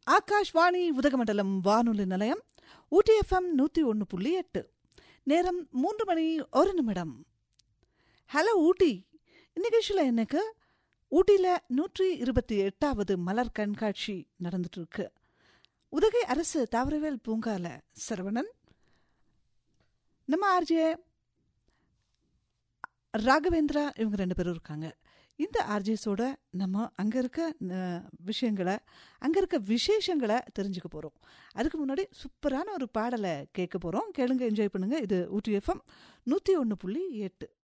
ஆகாஷ்வாணி உதகமண்டலம் வானொலி நிலையம் ஊட்டி எஃப்எம் நூற்றி ஒன்று புள்ளி எட்டு நேரம் மூன்று மணி ஒரு நிமிடம் ஹலோ ஊட்டி இந்நிகழ்ச்சியில் எனக்கு ஊட்டியில் நூற்றி இருபத்தி எட்டாவது மலர் கண்காட்சி நடந்துட்டு இருக்கு உதகை அரசு தாவரவேல் பூங்கால சரவணன் நம்ம ஆர்ஜே ராகவேந்திரா இவங்க ரெண்டு பேரும் இருக்காங்க இந்த ஆர்ஜிஎஸோட நம்ம அங்கே இருக்க அஹ், விஷயங்களை அங்கே இருக்க விசேஷங்களை தெரிஞ்சுக்க போகிறோம் அதுக்கு முன்னாடி சூப்பரான ஒரு பாடலை கேட்க போகிறோம் கேளுங்க என்ஜாய் பண்ணுங்க இது ஊட்டி எஃப்எம் நூற்றி ஒன்று புள்ளி எட்டு